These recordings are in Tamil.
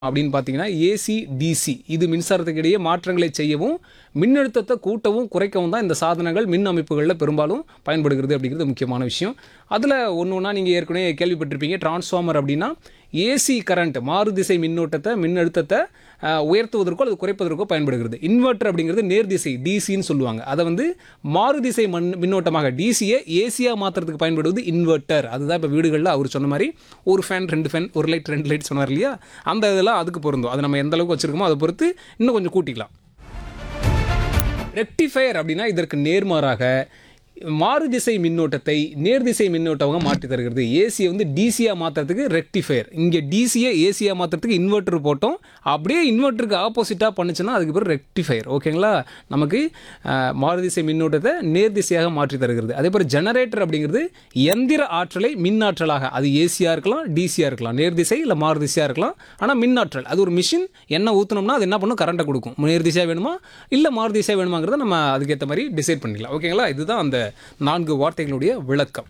அப்படின்னு பார்த்தீங்கன்னா ஏசி டிசி இது மின்சாரத்துக்கு இடையே மாற்றங்களை செய்யவும் மின்னழுத்தத்தை கூட்டவும் குறைக்கவும் தான் இந்த சாதனங்கள் மின் அமைப்புகளில் பெரும்பாலும் பயன்படுகிறது அப்படிங்கிறது முக்கியமான விஷயம் அதில் ஒன்று ஒன்றா நீங்கள் ஏற்கனவே கேள்விப்பட்டிருப்பீங்க டிரான்ஸ்ஃபார்மர் அப்படின்னா ஏசி கரண்ட் மாறுதிசை மின்னோட்டத்தை மின்னழுத்தத்தை அஹ், உயர்த்துவதற்கோ அல்லது குறைப்பதற்கோ பயன்படுகிறது இன்வெர்ட்டர் அப்படிங்கிறது நேர்திசை டிசின்னு சொல்லுவாங்க அதை வந்து மாறுதிசை மண் மின்னோட்டமாக டிசியை ஏசியாக மாற்றுறதுக்கு பயன்படுவது இன்வெர்ட்டர் அதுதான் இப்போ வீடுகளில் அவர் சொன்ன மாதிரி ஒரு ஃபேன் ரெண்டு ஃபேன் ஒரு லைட் ரெண்டு லைட் சொன்னார் இல்லையா அந்த இதெல்லாம் அதுக்கு பொருந்தும் அது நம்ம எந்த அளவுக்கு வச்சிருக்கோமோ அதை பொறுத்து இன்னும் கொஞ்சம் கூட்டிக்கலாம் ரெக்டிஃபயர் அப்படின்னா இதற்கு நேர்மாறாக மாறுதிசை மின்னோட்டத்தை நேர்திசை மின்னோட்டமாக மாற்றி தருகிறது ஏசியை வந்து டிசியாக மாற்றுறதுக்கு ரெக்டிஃபயர் இங்கே டிசியை ஏசியாக மாற்றுறதுக்கு இன்வெர்ட்டர் போட்டோம் அப்படியே இன்வெர்ட்டருக்கு ஆப்போசிட்டாக பண்ணுச்சுன்னா அதுக்கு பேர் ரெக்டிஃபயர் ஓகேங்களா நமக்கு அஹ், மாறுதிசை மின்னோட்டத்தை நேர்திசையாக மாற்றி தருகிறது அதே போல் ஜெனரேட்டர் அப்படிங்கிறது எந்திர ஆற்றலை மின்னாற்றலாக அது ஏசியாக இருக்கலாம் டிசியாக இருக்கலாம் நேர்திசை இல்லை மாறுதிசையாக இருக்கலாம் ஆனால் மின்னாற்றல் அது ஒரு மிஷின் என்ன ஊற்றினோம்னா அது என்ன பண்ணும் கரண்ட்டை கொடுக்கும் நேர்திசையாக வேணுமா இல்லை மாறுதிசையாக வேணுமாங்கிறத நம்ம அதுக்கேற்ற மாதிரி டிசைட் பண்ணிக்கலாம் ஓகேங்களா இதுதான் அந்த நான்கு வார்த்தைகளுடைய விளக்கம்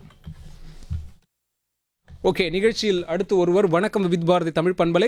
ஓகே நிகழ்ச்சியில் அடுத்து ஒருவர் வணக்கம் வித் பாரதி தமிழ் பண்பலை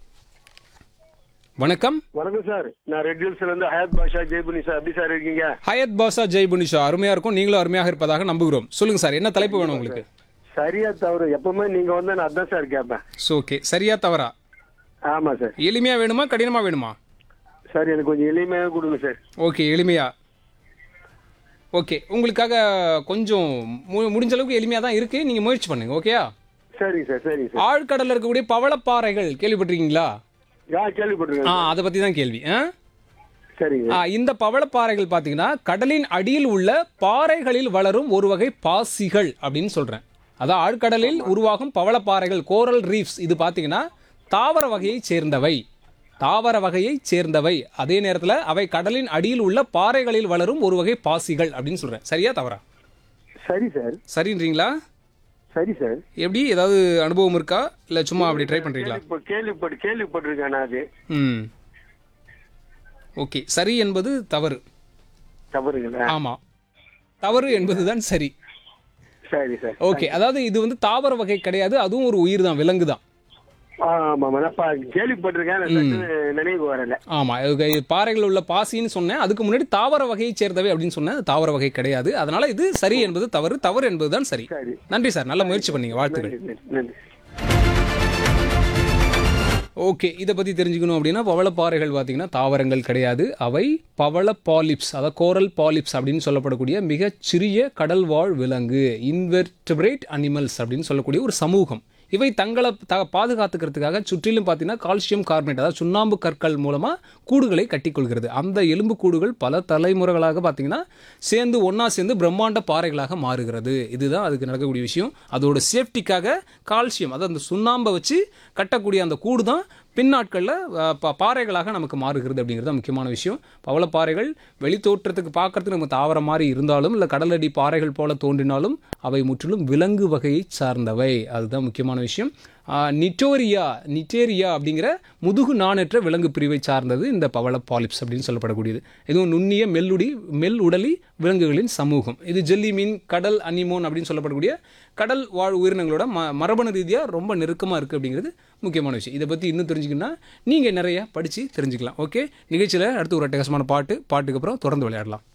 வணக்கம் வணக்கம் சார் நான் ரெட் ஹில்ஸ்ல இருந்து ஹயாத் பாஷா ஜெய்புனி சார் எப்படி சார் இருக்கீங்க ஹயத் பாஷா ஜெய் புனிஷா அருமையாக இருக்கும் நீங்களும் அருமையாக இருப்பதாக நம்புகிறோம் சொல்லுங்க சார் என்ன தலைப்பு வேணும் உங்களுக்கு சரியா தவறு எப்பவுமே நீங்க வந்து நான் அதான் சார் கேட்பேன் ஸோ ஓகே சரியா தவறா ஆமா சார் எளிமையா வேணுமா கடினமா வேணுமா சார் எனக்கு கொஞ்சம் எளிமையாக கொடுங்க சார் ஓகே எளிமையா ஓகே உங்களுக்காக கொஞ்சம் மு- முடிஞ்ச அளவுக்கு எளிமையாக தான் இருக்கு நீங்கள் முயற்சி பண்ணுங்க ஓகேயா சரிங்க சார் சரிங்க சார் ஆழ்கடலில் இருக்கக்கூடிய பவளப்பாறைகள் கேள்விப்பட்டிருக்கீங்களா யா கேள்விப்பட்டிருக்கேன் ஆ அதை பற்றி தான் கேள்வி ஆ சரிங்க ஆ, இந்த பவளப்பாறைகள் பார்த்தீங்கன்னா கடலின் அடியில் உள்ள பாறைகளில் வளரும் ஒரு வகை பாசிகள் அப்படின்னு சொல்கிறேன் அதான் ஆழ்கடலில் உருவாகும் பவளப்பாறைகள் கோரல் ரீஃப்ஸ் இது பார்த்தீங்கன்னா தாவர வகையைச் சேர்ந்தவை தாவர வகையைச் சேர்ந்தவை அதே நேரத்தில் அவை கடலின் அடியில் உள்ள பாறைகளில் வளரும் ஒரு வகை பாசிகள் அப்படின்னு சொல்கிறேன் சரியா தவறா சரி சார் சரின்றீங்களா சரி சார் எப்படி ஏதாவது அனுபவம் இருக்கா இல்லை சும்மா அப்படி ட்ரை பண்ணுறீங்களா கேள்விப்ப- கேள்விப்பட்டு கேள்விப்பட்டிருக்கேன் நான் அது ம் ஓகே சரி என்பது தவறு தவறுங்களா ஆமாம் தவறு என்பதுதான் சரி சரி சார் ஓகே அதாவது இது வந்து தாவர வகை கிடையாது அதுவும் ஒரு உயிர் தான் விலங்கு தான் ஆமா நான் பா- கேள்விப்பட்டிருக்கேன் எனக்கு சட்டுன்னு நினைவு வரல ஆமாம் இது பாறைகள் உள்ள பாசின்னு சொன்னேன் அதுக்கு முன்னாடி தாவர வகையைச் சேர்ந்தவை அப்படின்னு சொன்னேன் அது தாவர வகை கிடையாது அதனால இது சரி என்பது தவறு தவறு என்பது தான் சரி சரி நன்றி சார் நல்ல முயற்சி பண்ணீங்க வாழ்த்துக்கள் நன்றி, நன்றி ஓகே இதை பற்றி தெரிஞ்சுக்கணும் அப்படின்னா பவளப்பாறைகள் பார்த்தீங்கன்னா தாவரங்கள் கிடையாது அவை பவள பாலிப்ஸ் அதாவது கோரல் பாலிப்ஸ் அப்படின்னு சொல்லப்படக்கூடிய மிகச் சிறிய கடல்வாழ் விலங்கு இன்வெர்டிபிரேட் அனிமல்ஸ் அப்படின்னு சொல்லக்கூடிய ஒரு சமூகம் இவை தங்களை த பாதுகாத்துக்கிறதுக்காக சுற்றிலும் பார்த்தீங்கன்னா கால்சியம் கார்பனேட் அதாவது சுண்ணாம்பு கற்கள் மூலமாக கூடுகளை கட்டிக்கொள்கிறது அந்த எலும்பு கூடுகள் பல தலைமுறைகளாக பார்த்தீங்கன்னா சேர்ந்து ஒன்றா சேர்ந்து பிரம்மாண்ட பாறைகளாக மாறுகிறது இதுதான் அதுக்கு நடக்கக்கூடிய விஷயம் அதோட சேஃப்டிக்காக கால்சியம் அதாவது அந்த சுண்ணாம்பை வச்சு கட்டக்கூடிய அந்த கூடு தான் பின்னாட்களில் பாறைகளாக நமக்கு மாறுகிறது அப்படிங்கிறது தான் முக்கியமான விஷயம் பவளப்பாறைகள் வெளித்தோற்றத்துக்கு பார்க்கறதுக்கு நம்ம தாவரம் மாதிரி இருந்தாலும் இல்லை கடலடி பாறைகள் போல தோன்றினாலும் அவை முற்றிலும் விலங்கு வகையை சார்ந்தவை அதுதான் முக்கியமான விஷயம் ஆஹ், நிட்டோரியா நிட்டேரியா அப்படிங்கிற முதுகு நாணற்ற விலங்கு பிரிவை சார்ந்தது இந்த பவள பாலிப்ஸ் அப்படின்னு சொல்லப்படக்கூடியது இதுவும் நுண்ணிய மெல்லுடி மெல் உடலி விலங்குகளின் சமூகம் இது ஜெல்லி மீன் கடல் அனிமோன் அப்படின்னு சொல்லப்படக்கூடிய கடல் வாழ் உயிரினங்களோட ம மரபணு ரீதியாக ரொம்ப நெருக்கமாக இருக்குது அப்படிங்கிறது முக்கியமான விஷயம் இதை பற்றி இன்னும் தெரிஞ்சுக்கணும்னா நீங்கள் நிறைய படித்து தெரிஞ்சுக்கலாம் ஓகே நிகழ்ச்சியில் அடுத்து ஒரு அட்டகாசமான பாட்டு பாட்டுக்கு அப்புறம் தொடர்ந்து விளையாடலாம்